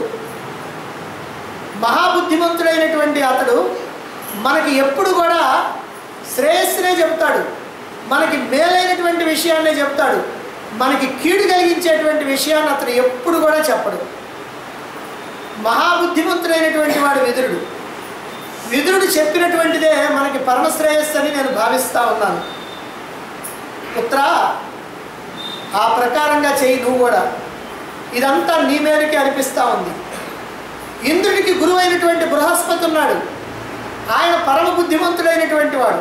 మహాబుద్ధిమంతుడైనటువంటి అతడు మనకి ఎప్పుడు కూడా శ్రేయస్సునే చెప్తాడు మనకి మేలైనటువంటి విషయాన్నే చెప్తాడు మనకి కీడు కలిగించేటువంటి విషయాన్ని అతడు ఎప్పుడు కూడా చెప్పడు మహాబుద్ధిమంతుడైనటువంటి వాడు విదురుడు విదురుడు చెప్పినటువంటిదే మనకి పరమశ్రేయస్సు అని నేను భావిస్తా ఉన్నాను పుత్ర ఆ ప్రకారంగా చేయి నువ్వు కూడా ఇదంతా నీ మేరకి అనిపిస్తూ ఉంది ఇంద్రుడికి గురువైనటువంటి బృహస్పతి ఉన్నాడు ఆయన పరమ బుద్ధిమంతుడైనటువంటి వాడు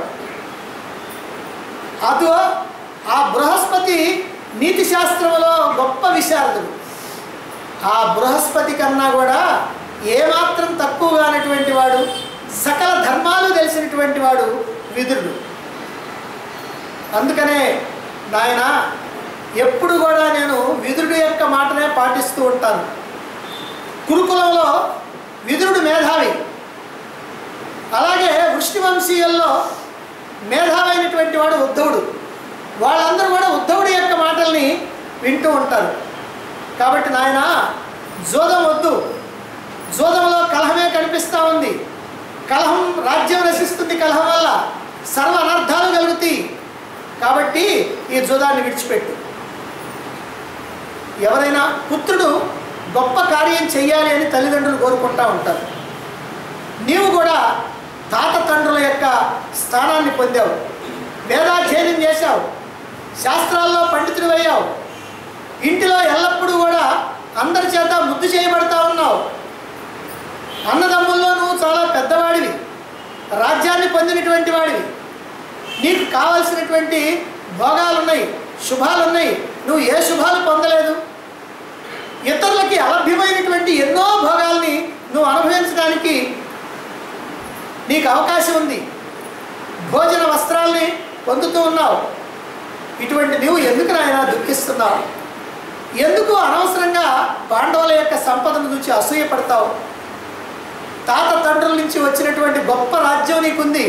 అదో ఆ బృహస్పతి నీతి శాస్త్రంలో గొప్ప విశారదుడు ఆ బృహస్పతి కన్నా కూడా ఏమాత్రం తక్కువగానటువంటి వాడు సకల ధర్మాలు తెలిసినటువంటి వాడు విదురుడు అందుకనే నాయన ఎప్పుడు కూడా నేను విదురుడి యొక్క మాటనే పాటిస్తూ ఉంటాను కురుకులంలో విదురుడు మేధావి అలాగే వృష్టివంశీయుల్లో మేధావైనటువంటి వాడు ఉద్ధవుడు వాళ్ళందరూ కూడా ఉద్ధవుడి యొక్క మాటల్ని వింటూ ఉంటారు కాబట్టి నాయన జోదం వద్దు జోదంలో కలహమే కనిపిస్తూ ఉంది కలహం రాజ్యం నశిస్తుంది కలహం వల్ల సర్వ అనర్థాలు కలుగుతాయి కాబట్టి ఈ జోదాన్ని విడిచిపెట్టు ఎవరైనా పుత్రుడు గొప్ప కార్యం చెయ్యాలి అని తల్లిదండ్రులు కోరుకుంటూ ఉంటారు నీవు కూడా తాత తండ్రుల యొక్క స్థానాన్ని పొందావు వేదాధ్యయనం చేశావు శాస్త్రాల్లో పండితుడు అయ్యావు ఇంటిలో ఎల్లప్పుడూ కూడా అందరి చేత ముద్దు చేయబడతా ఉన్నావు అన్నదమ్ముల్లో నువ్వు చాలా పెద్దవాడివి రాజ్యాన్ని పొందినటువంటి వాడివి నీకు కావలసినటువంటి భోగాలు ఉన్నాయి శుభాలు ఉన్నాయి నువ్వు ఏ శుభాలు పొందలేదు ఇతరులకి అలభ్యమైనటువంటి ఎన్నో భోగాల్ని నువ్వు అనుభవించడానికి నీకు అవకాశం ఉంది భోజన వస్త్రాల్ని పొందుతూ ఉన్నావు ఇటువంటి నువ్వు ఎందుకు నాయన దుఃఖిస్తున్నావు ఎందుకు అనవసరంగా పాండవుల యొక్క సంపదను చూసి అసూయపడతావు తాత తండ్రుల నుంచి వచ్చినటువంటి గొప్ప రాజ్యం నీకుంది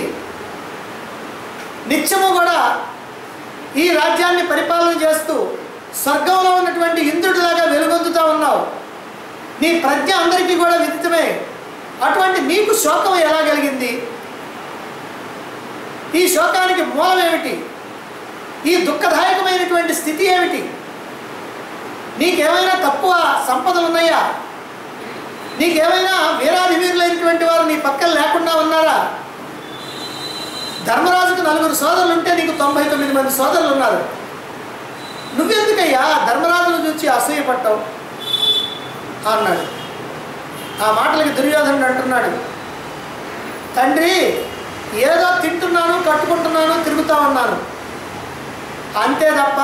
నిత్యము కూడా ఈ రాజ్యాన్ని పరిపాలన చేస్తూ స్వర్గంలో ఉన్నటువంటి ఇంద్రుడిలాగా వెలుగొందుతా ఉన్నావు నీ ప్రజ్ఞ అందరికీ కూడా విదితమే అటువంటి నీకు శోకం ఎలా కలిగింది ఈ శోకానికి మూలం ఏమిటి ఈ దుఃఖదాయకమైనటువంటి స్థితి ఏమిటి నీకేమైనా తక్కువ సంపదలు ఉన్నాయా నీకేమైనా వీరాది వీరులైనటువంటి వారు నీ పక్కన లేకుండా ఉన్నారా ధర్మరాజుకు నలుగురు సోదరులు ఉంటే నీకు తొంభై తొమ్మిది మంది సోదరులు ఉన్నారు నువ్వెందుకయ్యా ధర్మరాజును చూసి అసూయపడ్డావు అన్నాడు ఆ మాటలకి దుర్యోధనుడు అంటున్నాడు తండ్రి ఏదో తింటున్నాను కట్టుకుంటున్నాను తిరుగుతూ ఉన్నాను అంతే తప్ప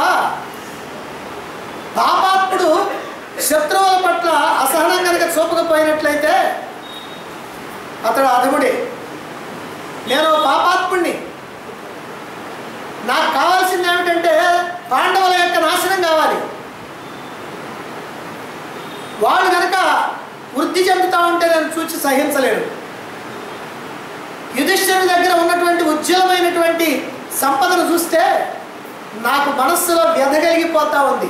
పాపాత్ముడు శత్రువుల పట్ల అసహనం కనుక చూపకపోయినట్లయితే అతడు అధముడే నేను పాపాత్ముడిని నాకు కావాల్సింది ఏమిటంటే పాండవుల యొక్క నాశనం కావాలి వాళ్ళు కనుక వృద్ధి చెందుతా ఉంటే నేను చూసి సహించలేను యుధిష్ఠిరుడి దగ్గర ఉన్నటువంటి ఉజ్వలమైనటువంటి సంపదను చూస్తే నాకు మనస్సులో వ్యధ కలిగిపోతా ఉంది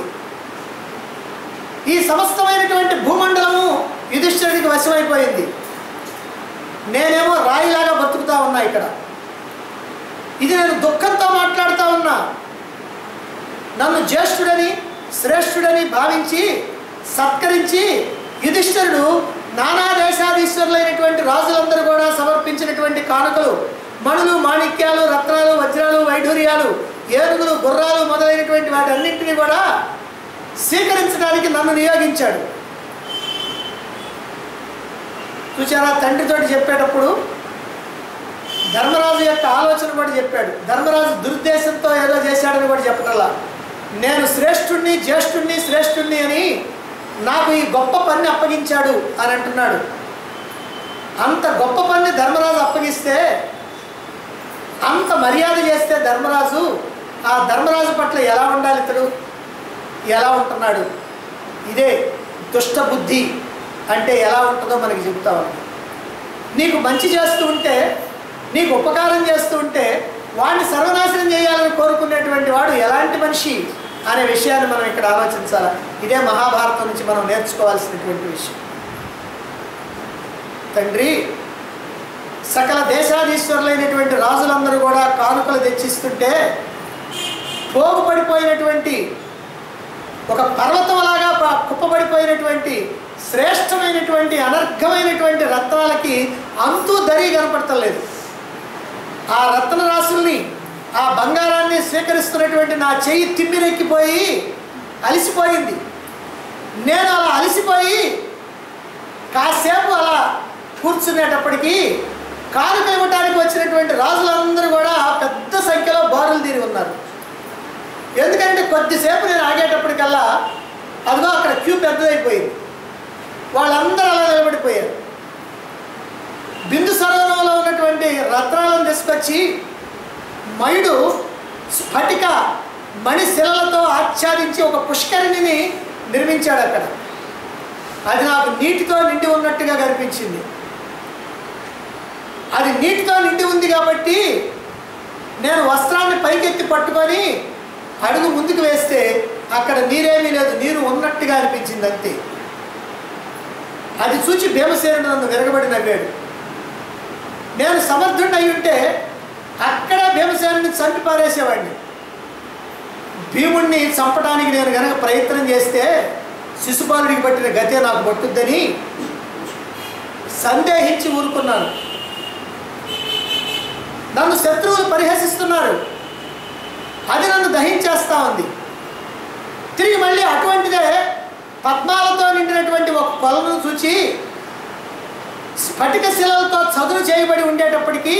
ఈ సమస్తమైనటువంటి భూమండలము యుధిష్ఠిరుడికి వశమైపోయింది నేనేమో రాయిలాగా బతుకుతా ఉన్నా ఇక్కడ ఇది నేను దుఃఖంతో మాట్లాడుతూ ఉన్నా నన్ను జ్యేష్ఠుడని శ్రేష్ఠుడని భావించి సత్కరించి యుధిష్ఠిరుడు నానా దేశాధీశ్వరులైనటువంటి రాజులందరూ కూడా సమర్పించినటువంటి కానుకలు మణులు మాణిక్యాలు రత్నాలు వజ్రాలు వైఢూర్యాలు ఏనుగులు గుర్రాలు మొదలైనటువంటి వాటన్నింటినీ కూడా స్వీకరించడానికి నన్ను నియోగించాడు చూసారా తండ్రితోటి చెప్పేటప్పుడు ధర్మరాజు యొక్క ఆలోచన కూడా చెప్పాడు ధర్మరాజు దురుద్దేశంతో ఏదో చేశాడని కూడా చెప్పటల్లా నేను శ్రేష్ఠుణ్ణి జ్యేష్ఠుణ్ణి శ్రేష్ఠుణ్ణి అని నాకు ఈ గొప్ప పని అప్పగించాడు అని అంటున్నాడు అంత గొప్ప పని ధర్మరాజు అప్పగిస్తే అంత మర్యాద చేస్తే ధర్మరాజు ఆ ధర్మరాజు పట్ల ఎలా ఉండాలి ఇతడు ఎలా ఉంటున్నాడు ఇదే దుష్ట బుద్ధి అంటే ఎలా ఉంటుందో మనకి చెబుతా ఉంది నీకు మంచి చేస్తూ ఉంటే నీకు ఉపకారం చేస్తూ ఉంటే వాడిని సర్వనాశనం చేయాలని కోరుకునేటువంటి వాడు ఎలాంటి మనిషి అనే విషయాన్ని మనం ఇక్కడ ఆలోచించాలి ఇదే మహాభారతం నుంచి మనం నేర్చుకోవాల్సినటువంటి విషయం తండ్రి సకల దేశాధీశ్వరులైనటువంటి రాజులందరూ కూడా కానుకలు తెచ్చిస్తుంటే పోగుపడిపోయినటువంటి ఒక పర్వతంలాగా ప- కుప్పబడిపోయినటువంటి శ్రేష్టమైనటువంటి అనర్ఘమైనటువంటి రత్నాలకి అంతూ దరి కనపడతలేదు ఆ రత్న రాశుల్ని ఆ బంగారాన్ని స్వీకరిస్తున్నటువంటి నా చెయ్యి తిమ్మిరెక్కిపోయి అలిసిపోయింది నేను అలా అలసిపోయి కాసేపు అలా కూర్చునేటప్పటికీ కానుక ఇవ్వటానికి వచ్చినటువంటి రాజులందరూ కూడా పెద్ద సంఖ్యలో బారులు తీరి ఉన్నారు ఎందుకంటే కొద్దిసేపు నేను ఆగేటప్పటికల్లా అదిగో అక్కడ క్యూ పెద్దదైపోయింది వాళ్ళందరూ అలా నిలబడిపోయారు బిందు సరోవరంలో ఉన్నటువంటి రత్నాలను తీసుకొచ్చి మయుడు స్ఫటిక మణిశిలలతో ఆచ్ఛాదించి ఒక పుష్కరిణిని నిర్మించాడు అక్కడ అది నాకు నీటితో నిండి ఉన్నట్టుగా కనిపించింది అది నీటితో నిండి ఉంది కాబట్టి నేను వస్త్రాన్ని పైకెత్తి పట్టుకొని అడుగు ముందుకు వేస్తే అక్కడ నీరేమీ లేదు నీరు ఉన్నట్టుగా అనిపించింది అంతే అది చూచి భీమసేనుడు నన్ను విరగబడి నవ్వాడు నేను సమర్థుడిని అయి ఉంటే అక్కడ భీమసేనుని చంపి పారేసేవాడిని భీముణ్ణి చంపడానికి నేను గనక ప్రయత్నం చేస్తే శిశుపాలుడికి పట్టిన గతే నాకు పట్టుద్దని సందేహించి ఊరుకున్నాను నన్ను శత్రువులు పరిహసిస్తున్నారు అది నన్ను దహించేస్తా ఉంది తిరిగి మళ్ళీ అటువంటిదే పద్మాలతో నిండినటువంటి ఒక కొలను చూచి స్ఫటిక శిలలతో చదును చేయబడి ఉండేటప్పటికీ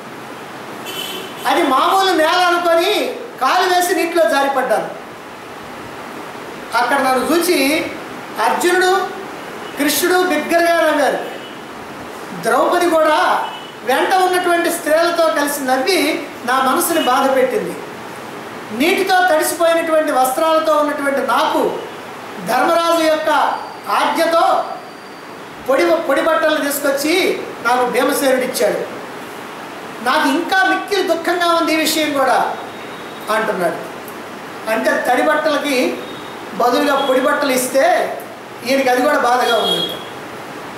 అది మామూలు నేల అనుకొని కాలు వేసి నీటిలో జారిపడ్డాను అక్కడ నన్ను చూచి అర్జునుడు కృష్ణుడు బిగ్గరగా నవ్వారు ద్రౌపది కూడా వెంట ఉన్నటువంటి స్త్రీలతో కలిసి నవ్వి నా మనసుని బాధ పెట్టింది నీటితో తడిసిపోయినటువంటి వస్త్రాలతో ఉన్నటువంటి నాకు ధర్మరాజు యొక్క ఆజ్ఞతో పొడి పొడి బట్టలు తీసుకొచ్చి నాకు భీమసేనుడు ఇచ్చాడు నాకు ఇంకా మిక్కిలి దుఃఖంగా ఉంది ఈ విషయం కూడా అంటున్నాడు అంటే తడి బట్టలకి బదులుగా పొడి బట్టలు ఇస్తే ఈయనకి అది కూడా బాధగా ఉందంట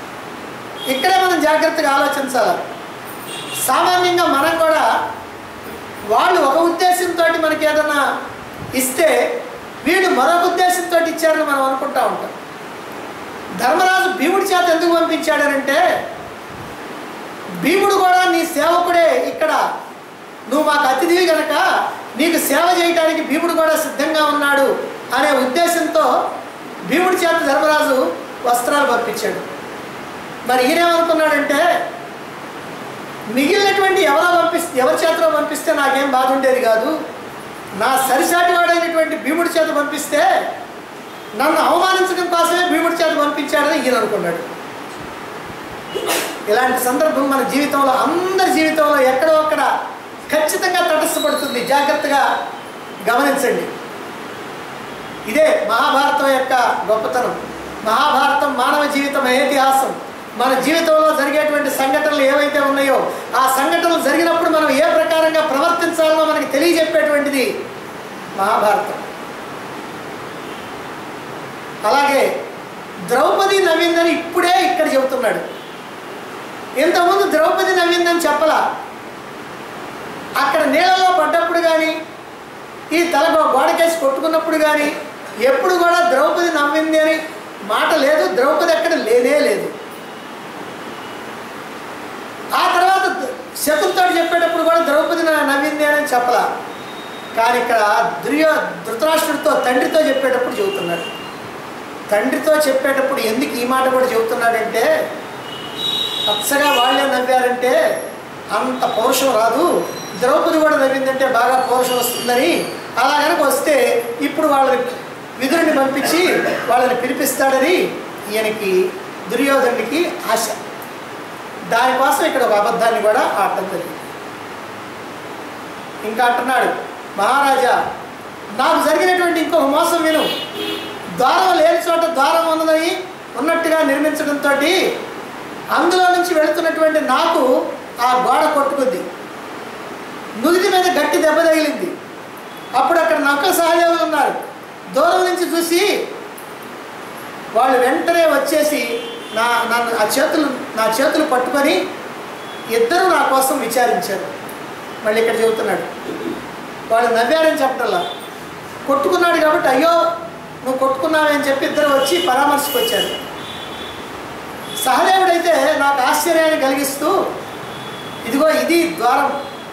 ఇక్కడే మనం జాగ్రత్తగా ఆలోచించాలి సామాన్యంగా మనం కూడా వాళ్ళు ఒక ఉద్దేశంతో మనకి ఏదైనా ఇస్తే వీళ్ళు మరొక ఉద్దేశంతో ఇచ్చారని మనం అనుకుంటా ఉంటాం ధర్మరాజు భీముడి చేత ఎందుకు పంపించాడనంటే భీముడు కూడా నీ సేవకుడే ఇక్కడ నువ్వు మాకు అతిథివి గనక నీకు సేవ చేయడానికి భీముడు కూడా సిద్ధంగా ఉన్నాడు అనే ఉద్దేశంతో భీముడి చేత ధర్మరాజు వస్త్రాలు పంపించాడు మరి ఈయనేమనుకున్నాడంటే మిగిలినటువంటి ఎవరో పంపిస్తే ఎవరి చేతిలో పంపిస్తే నాకేం బాధ ఉండేది కాదు నా సరిసాటి వాడైనటువంటి భీముడి చేత పంపిస్తే నన్ను అవమానించడం కోసమే భీముడి చేత పంపించాడని ఈయన అనుకున్నాడు ఇలాంటి సందర్భం మన జీవితంలో అందరి జీవితంలో ఎక్కడో అక్కడ ఖచ్చితంగా తటస్థపడుతుంది జాగ్రత్తగా గమనించండి ఇదే మహాభారతం యొక్క గొప్పతనం మహాభారతం మానవ జీవితం ఇతిహాసం మన జీవితంలో జరిగేటువంటి సంఘటనలు ఏవైతే ఉన్నాయో ఆ సంఘటనలు జరిగినప్పుడు మనం ఏ ప్రకారంగా ప్రవర్తించాలో మనకి తెలియజెప్పేటువంటిది మహాభారతం అలాగే ద్రౌపది నవ్విందని ఇప్పుడే ఇక్కడ చెబుతున్నాడు ఇంతకుముందు ద్రౌపది నవ్విందని చెప్పలా అక్కడ నీళ్ళలో పడ్డప్పుడు కానీ ఈ తల గో- గోడకేసి కొట్టుకున్నప్పుడు కానీ ఎప్పుడు కూడా ద్రౌపది నవ్వింది అని మాట లేదు ద్రౌపది అక్కడ లేనే లేదు ఆ తర్వాత ద- శకునితో చెప్పేటప్పుడు కూడా ద్రౌపది నా- నవ్వింది అని చెప్పలా కానీ ఇక్కడ దుర్యో ధృతరాష్ట్రుడితో తండ్రితో చెప్పేటప్పుడు చెబుతున్నాడు తండ్రితో చెప్పేటప్పుడు ఎందుకు ఈ మాట కూడా చెబుతున్నాడంటే పచ్చగా వాళ్ళే నవ్వారంటే అంత పౌరుషం రాదు ద్రౌపది కూడా నవ్విందంటే బాగా పౌరుషం వస్తుందని అలా కనుక వస్తే ఇప్పుడు వాళ్ళని విదురుని పంపించి వాళ్ళని పిలిపిస్తాడని ఈయనకి దుర్యోధనుడికి ఆశ దానికోసం ఇక్కడ ఒక అబద్ధాన్ని కూడా ఆడటం జరిగింది ఇంకా అంటున్నాడు మహారాజా నాకు జరిగినటువంటి ఇంకొక మోసం విను ద్వారం లేని చోట ద్వారం ఉన్నదని ఉన్నట్టుగా నిర్మించడంతో అందులో నుంచి వెళుతున్నటువంటి నాకు ఆ గోడ కొట్టుకుంది నుదిటి మీద గట్టి దెబ్బ తగిలింది అప్పుడు అక్కడ నౌక సహదేవులు ఉన్నారు దూరం నుంచి చూసి వాళ్ళు వెంటనే వచ్చేసి నా నన్ను ఆ చేతులు నా చేతులు పట్టుకొని ఇద్దరు నా కోసం విచారించారు మళ్ళీ ఇక్కడ చెబుతున్నాడు వాళ్ళు నవ్వారని చెప్పటల్లా కొట్టుకున్నాడు కాబట్టి అయ్యో నువ్వు కొట్టుకున్నావని చెప్పి ఇద్దరు వచ్చి పరామర్శకు వచ్చారు సహదేవుడైతే నాకు ఆశ్చర్యాన్ని కలిగిస్తూ ఇదిగో ఇది ద్వారం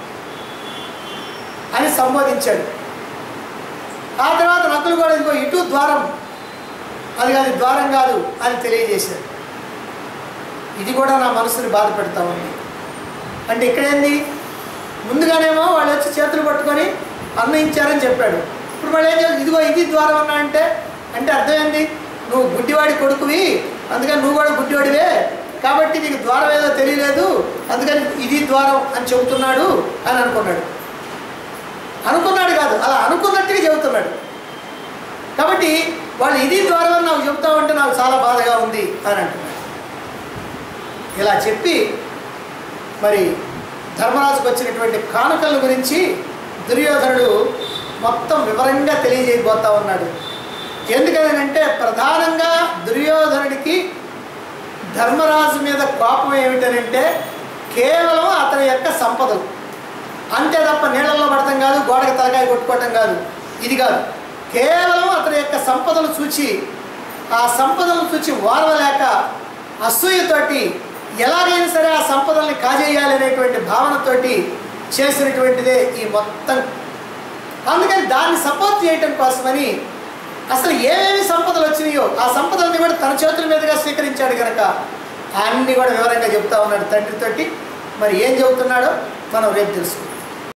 అని సంబోధించాడు ఆ తర్వాత నకులు కూడా ఇదిగో ఇటు ద్వారం అది కాదు ద్వారం కాదు అని తెలియజేశాడు ఇది కూడా నా మనసుని బాధ పెడతా ఉంది అంటే ఇక్కడేంది ముందుగానేమో వాళ్ళు వచ్చి చేతులు పట్టుకొని అన్నయించారని చెప్పాడు ఇప్పుడు వాళ్ళు ఏం చేయాలి ఇదిగో ఇది ద్వారం అన్నా అంటే అంటే అర్థం ఏంది నువ్వు గుడ్డివాడి కొడుకువి అందుకని నువ్వు కూడా గుడ్డివాడివే కాబట్టి నీకు ద్వారం ఏదో తెలియలేదు అందుకని ఇది ద్వారం అని చెబుతున్నాడు అని అనుకున్నాడు అనుకున్నాడు కాదు అలా అనుకున్నట్టుగా చెబుతున్నాడు కాబట్టి వాళ్ళు ఇది ద్వారం అని నాకు చెబుతా ఉంటే నాకు చాలా బాధగా ఉంది అని అంటున్నాడు ఇలా చెప్పి మరి ధర్మరాజుకు వచ్చినటువంటి కానుకల గురించి దుర్యోధనుడు మొత్తం వివరంగా తెలియజేయబోతా ఉన్నాడు ఎందుకనంటే ప్రధానంగా దుర్యోధనుడికి ధర్మరాజు మీద కోపం ఏమిటనంటే కేవలం అతని యొక్క సంపదలు అంతే తప్ప నీళ్ళల్లో పడటం కాదు గోడకి తలకాయ కొట్టుకోవటం కాదు ఇది కాదు కేవలం అతని యొక్క సంపదలు చూచి ఆ సంపదలు చూచి ఓర్వలేక అసూయతోటి ఎలాగైనా సరే ఆ సంపదల్ని కాజేయాలి అనేటువంటి భావనతోటి చేసినటువంటిదే ఈ మొత్తం అందుకని దాన్ని సపోర్ట్ చేయటం కోసమని అసలు ఏమేమి సంపదలు వచ్చినాయో ఆ సంపదల్ని కూడా తన చేతుల మీదుగా స్వీకరించాడు కనుక అన్నీ కూడా వివరంగా చెప్తా ఉన్నాడు తండ్రితోటి మరి ఏం చెబుతున్నాడో మనం రేపు తెలుసుకుందాం